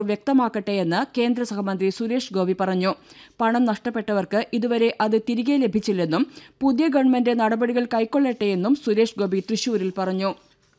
വ്യക്തമാക്കട്ടെയെന്ന് കേന്ദ്ര സഹമന്ത്രി സുരേഷ് ഗോപി പറഞ്ഞു പണം നഷ്ടപ്പെട്ടവർക്ക് ഇതുവരെ അത് തിരികെ ലഭിച്ചില്ലെന്നും പുതിയ ഗവൺമെന്റ് നടപടികൾ കൈക്കൊള്ളട്ടെയെന്നും സുരേഷ് ഗോപി തൃശൂരിൽ പറഞ്ഞു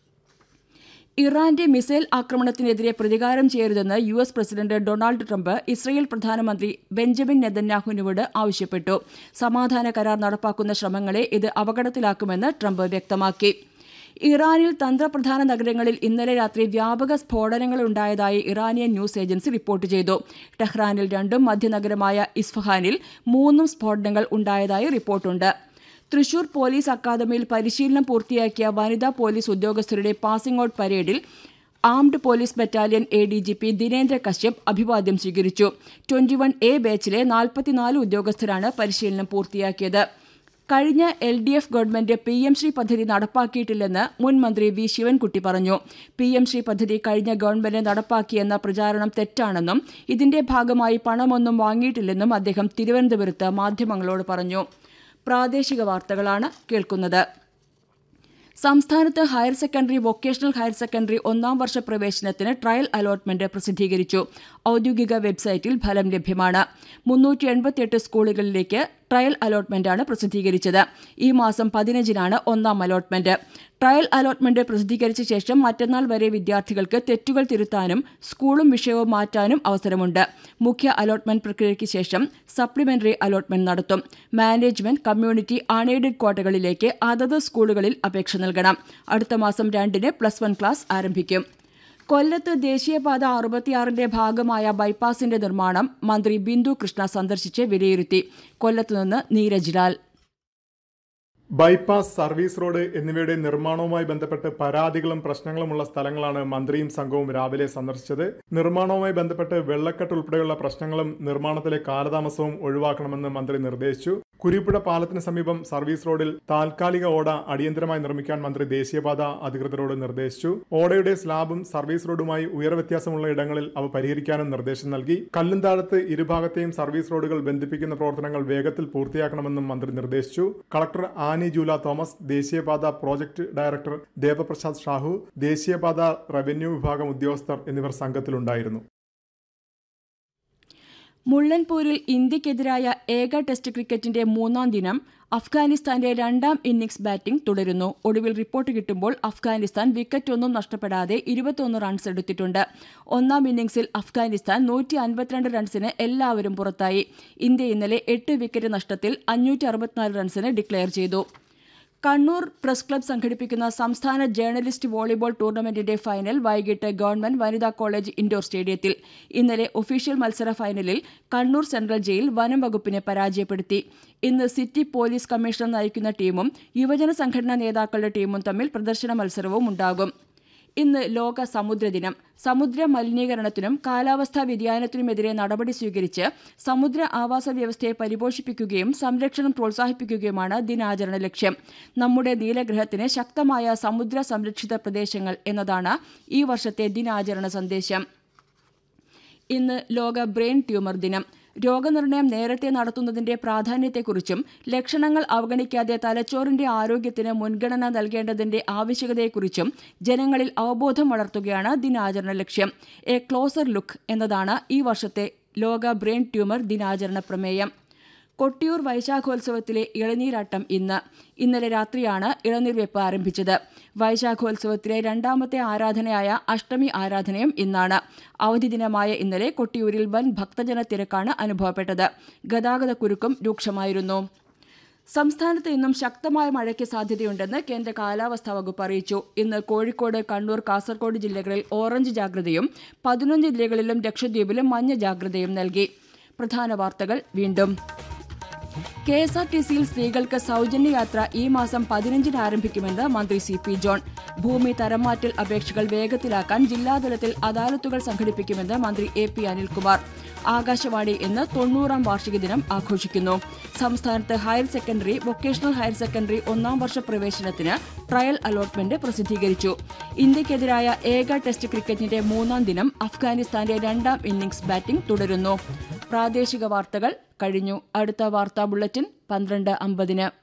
ഇറാന്റെ മിസൈൽ ആക്രമണത്തിനെതിരെ പ്രതികാരം ചെയ്യരുതെന്ന് U S president Donald Trump Israel പ്രധാനമന്ത്രി ബെഞ്ചമിൻ നെതന്യാഹുവിനോട് ആവശ്യപ്പെട്ടു സമാധാന കരാർ നടപ്പാക്കുന്ന ശ്രമങ്ങളെ ഇത് അപകടത്തിലാക്കുമെന്ന് ട്രംപ് വ്യക്തമാക്കി ഇറാനിൽ തന്ത്രപ്രധാന നഗരങ്ങളിൽ ഇന്നലെ രാത്രി വ്യാപക സ്ഫോടനങ്ങളുണ്ടായതായി ഇറാനിയൻ ന്യൂസ് ഏജൻസി റിപ്പോർട്ട് ചെയ്തു ടെഹ്റാനിൽ രണ്ടും മധ്യനഗരമായ ഇസ്ഫഹാനിൽ മൂന്നും സ്ഫോടനങ്ങൾ ഉണ്ടായതായി റിപ്പോർട്ടുണ്ട് തൃശൂർ പോലീസ് അക്കാദമിയിൽ പരിശീലനം പൂർത്തിയാക്കിയ വനിതാ പോലീസ് ഉദ്യോഗസ്ഥരുടെ പാസിംഗ് ഔട്ട് പരേഡിൽ armed police battalion A D G P Dinendra Kashyap അഭിവാദ്യം സ്വീകരിച്ചു ട്വന്റി വൺ എ ബാച്ചിലെ നാൽപ്പത്തിനാല് ഉദ്യോഗസ്ഥരാണ് പരിശീലനം പൂർത്തിയാക്കിയത് കഴിഞ്ഞ L D F government P M Shri പദ്ധതി നടപ്പാക്കിയിട്ടില്ലെന്ന് മുൻ മന്ത്രി വി ശിവൻകുട്ടി പറഞ്ഞു പി എം ശ്രീ പദ്ധതി കഴിഞ്ഞ ഗവൺമെന്റ് നടപ്പാക്കിയെന്ന പ്രചാരണം തെറ്റാണെന്നും ഇതിന്റെ ഭാഗമായി പണമൊന്നും വാങ്ങിയിട്ടില്ലെന്നും അദ്ദേഹം തിരുവനന്തപുരത്ത് മാധ്യമങ്ങളോട് പറഞ്ഞു പ്രാദേശിക വാർത്തകളാണ് കേൾക്കുന്നത് സംസ്ഥാനത്ത് higher secondary vocational higher secondary ഒന്നാം വർഷ പ്രവേശനത്തിന് ട്രയൽ അലോട്ട്മെന്റ് പ്രസിദ്ധീകരിച്ചു ഔദ്യോഗിക വെബ്സൈറ്റിൽ ഫലം ലഭ്യമാണ് മുന്നൂറ്റി എൺപത്തിയെട്ട് സ്കൂളുകളിലേക്ക് ട്രയൽ അലോട്ട്മെന്റാണ് പ്രസിദ്ധീകരിച്ചത് ഈ മാസം പതിനഞ്ചിനാണ് ഒന്നാം അലോട്ട്മെന്റ് ട്രയൽ അലോട്ട്മെന്റ് പ്രസിദ്ധീകരിച്ച ശേഷം മറ്റന്നാൾ വരെ വിദ്യാർത്ഥികൾക്ക് തെറ്റുകൾ തിരുത്താനും സ്കൂളും വിഷയവും മാറ്റാനും അവസരമുണ്ട് മുഖ്യ അലോട്ട്മെന്റ് പ്രക്രിയയ്ക്ക് ശേഷം സപ്ലിമെന്ററി അലോട്ട്മെന്റ് നടത്തും മാനേജ്മെന്റ് കമ്മ്യൂണിറ്റി അൺഎയ്ഡഡ് ക്വാട്ടകളിലേക്ക് അതത് സ്കൂളുകളിൽ അപേക്ഷ നൽകണം അടുത്ത മാസം രണ്ടിന് പ്ലസ് വൺ ക്ലാസ് ആരംഭിക്കും കൊല്ലത്ത് ദേശീയപാത അറുപത്തിയാറിന്റെ ഭാഗമായ ബൈപ്പാസിന്റെ നിർമ്മാണം മന്ത്രി ബിന്ദു കൃഷ്ണ സന്ദർശിച്ച് വിലയിരുത്തി കൊല്ലത്തുനിന്ന് Neeraj Lal bypass service road എന്നിവയുടെ നിർമ്മാണവുമായി ബന്ധപ്പെട്ട് പരാതികളും പ്രശ്നങ്ങളുമുള്ള സ്ഥലങ്ങളാണ് മന്ത്രിയും സംഘവും രാവിലെ സന്ദർശിച്ചത് നിർമ്മാണവുമായി ബന്ധപ്പെട്ട് വെള്ളക്കെട്ട് ഉൾപ്പെടെയുള്ള പ്രശ്നങ്ങളും നിർമ്മാണത്തിലെ കാലതാമസവും ഒഴിവാക്കണമെന്ന് മന്ത്രി നിർദ്ദേശിച്ചു കുരിപ്പുഴ പാലത്തിന് സമീപം സർവീസ് റോഡിൽ താൽക്കാലിക ഓട അടിയന്തരമായി നിർമ്മിക്കാൻ മന്ത്രി ദേശീയപാത അധികൃതരോട് നിർദ്ദേശിച്ചു ഓടയുടെ സ്ലാബും സർവീസ് റോഡുമായി ഉയരവ്യത്യാസമുള്ള ഇടങ്ങളിൽ അവ പരിഹരിക്കാനും നിർദ്ദേശം നൽകി കല്ലുംതാഴത്ത് ഇരുഭാഗത്തെയും സർവീസ് റോഡുകൾ ബന്ധിപ്പിക്കുന്ന പ്രവർത്തനങ്ങൾ വേഗത്തിൽ പൂർത്തിയാക്കണമെന്നും മന്ത്രി നിർദ്ദേശിച്ചു കളക്ടർ ആനി ജൂല തോമസ് ദേശീയപാത പ്രോജക്ട് ഡയറക്ടർ ദേവപ്രസാദ് ഷാഹു ദേശീയപാത റവന്യൂ വിഭാഗം ഉദ്യോഗസ്ഥർ എന്നിവർ സംഘത്തിലുണ്ടായിരുന്നു മുള്ളൻപൂരിൽ ഇന്ത്യക്കെതിരായ ഏക ടെസ്റ്റ് ക്രിക്കറ്റിന്റെ മൂന്നാം ദിനം അഫ്ഗാനിസ്ഥാന്റെ രണ്ടാം ഇന്നിംഗ്സ് ബാറ്റിംഗ് തുടരുന്നു ഒടുവിൽ റിപ്പോർട്ട് കിട്ടുമ്പോൾ അഫ്ഗാനിസ്ഥാൻ വിക്കറ്റൊന്നും നഷ്ടപ്പെടാതെ ഇരുപത്തൊന്ന് റൺസ് എടുത്തിട്ടുണ്ട് ഒന്നാം ഇന്നിംഗ്സിൽ അഫ്ഗാനിസ്ഥാൻ നൂറ്റി അൻപത്തിരണ്ട് റൺസിന് എല്ലാവരും പുറത്തായി ഇന്ത്യ ഇന്നലെ എട്ട് വിക്കറ്റ് നഷ്ടത്തിൽ അഞ്ഞൂറ്റി അറുപത്തിനാല് റൺസിന് ഡിക്ലെയർ ചെയ്തു കണ്ണൂർ പ്രസ് ക്ലബ് സംഘടിപ്പിക്കുന്ന സംസ്ഥാന ജേർണലിസ്റ്റ് വോളിബോൾ ടൂർണമെന്റിന്റെ ഫൈനൽ വൈകിട്ട് ഗവൺമെന്റ് വനിതാ കോളേജ് ഇൻഡോർ സ്റ്റേഡിയത്തിൽ ഇന്നലെ ഒഫീഷ്യൽ മത്സര ഫൈനലിൽ കണ്ണൂർ സെൻട്രൽ ജയിൽ വനം വകുപ്പിനെ പരാജയപ്പെടുത്തി ഇന്ന് സിറ്റി പോലീസ് കമ്മീഷണർ നയിക്കുന്ന ടീമും യുവജന സംഘടനാ നേതാക്കളുടെ ടീമും തമ്മിൽ പ്രദർശന മത്സരവും ഉണ്ടാകും ഇന്ന് ലോക സമുദ്ര ദിനം സമുദ്ര മലിനീകരണത്തിനും കാലാവസ്ഥാ വ്യതിയാനത്തിനുമെതിരെ നടപടി സ്വീകരിച്ച് സമുദ്ര ആവാസ വ്യവസ്ഥയെ പരിപോഷിപ്പിക്കുകയും സംരക്ഷണം പ്രോത്സാഹിപ്പിക്കുകയുമാണ് ദിനാചരണ ലക്ഷ്യം നമ്മുടെ നീലഗ്രഹത്തിന് ശക്തമായ സമുദ്ര സംരക്ഷിത പ്രദേശങ്ങൾ എന്നതാണ് ഈ വർഷത്തെ ദിനാചരണ സന്ദേശം ഇന്ന് ലോക ബ്രെയിൻ ട്യൂമർ ദിനം രോഗനിർണയം നേരത്തെ നടത്തുന്നതിന്റെ പ്രാധാന്യത്തെക്കുറിച്ചും ലക്ഷണങ്ങൾ അവഗണിക്കാതെ തലച്ചോറിന്റെ ആരോഗ്യത്തിന് മുൻഗണന നൽകേണ്ടതിന്റെ ആവശ്യകതയെക്കുറിച്ചും ജനങ്ങളിൽ അവബോധം വളർത്തുകയാണ് ദിനാചരണ ലക്ഷ്യം എ ക്ലോസർ ലുക്ക് എന്നതാണ് ഈ വർഷത്തെ ലോക ബ്രെയിൻ ട്യൂമർ ദിനാചരണ പ്രമേയം കൊട്ടിയൂർ വൈശാഖോത്സവത്തിലെ ഇളനീരാട്ടം ഇന്ന് ഇന്നലെ രാത്രിയാണ് ഇളനീർ വെപ്പ് ആരംഭിച്ചത് വൈശാഖോത്സവത്തിലെ രണ്ടാമത്തെ ആരാധനയായ അഷ്ടമി ആരാധനയും ഇന്നാണ് അവധി ദിനമായ ഇന്നലെ കൊട്ടിയൂരിൽ വൻ ഭക്തജന തിരക്കാണ് അനുഭവപ്പെട്ടത് ഗതാഗത കുരുക്കും രൂക്ഷമായിരുന്നു സംസ്ഥാനത്ത് ഇന്നും ശക്തമായ മഴയ്ക്ക് സാധ്യതയുണ്ടെന്ന് കേന്ദ്ര കാലാവസ്ഥാ വകുപ്പ് അറിയിച്ചു ഇന്ന് കോഴിക്കോട് കണ്ണൂർ കാസർഗോഡ് ജില്ലകളിൽ ഓറഞ്ച് ജാഗ്രതയും പതിനൊന്ന് ജില്ലകളിലും ലക്ഷദ്വീപിലും മഞ്ഞ ജാഗ്രതയും നൽകി പ്രധാന വാർത്തകൾ വീണ്ടും കെ എസ് ആർ ടി സിയിൽ സ്ത്രീകൾക്ക് സൗജന്യ യാത്ര ഈ മാസം പതിനഞ്ചിന് ആരംഭിക്കുമെന്ന് മന്ത്രി സി പി ജോൺ ഭൂമി തരംമാറ്റൽ അപേക്ഷകൾ വേഗത്തിലാക്കാൻ ജില്ലാതലത്തിൽ അദാലത്തുകൾ സംഘടിപ്പിക്കുമെന്ന് മന്ത്രി എ പി അനിൽകുമാർ ആകാശവാണി ഇന്ന് തൊണ്ണൂറാം വാർഷിക ദിനം ആഘോഷിക്കുന്നു സംസ്ഥാനത്ത് higher secondary vocational higher secondary ഒന്നാം വർഷ പ്രവേശനത്തിന് ട്രയൽ അലോട്ട്മെന്റ് പ്രസിദ്ധീകരിച്ചു ഇന്ത്യക്കെതിരായ ഏക ടെസ്റ്റ് ക്രിക്കറ്റിന്റെ മൂന്നാം ദിനം അഫ്ഗാനിസ്ഥാന്റെ രണ്ടാം ഇന്നിംഗ്സ് ബാറ്റിംഗ് തുടരുന്നു പ്രാദേശിക വാർത്തകൾ കഴിഞ്ഞു അടുത്ത വാർത്താ ബുള്ളറ്റിൻ പന്ത്രണ്ട് അമ്പതിന്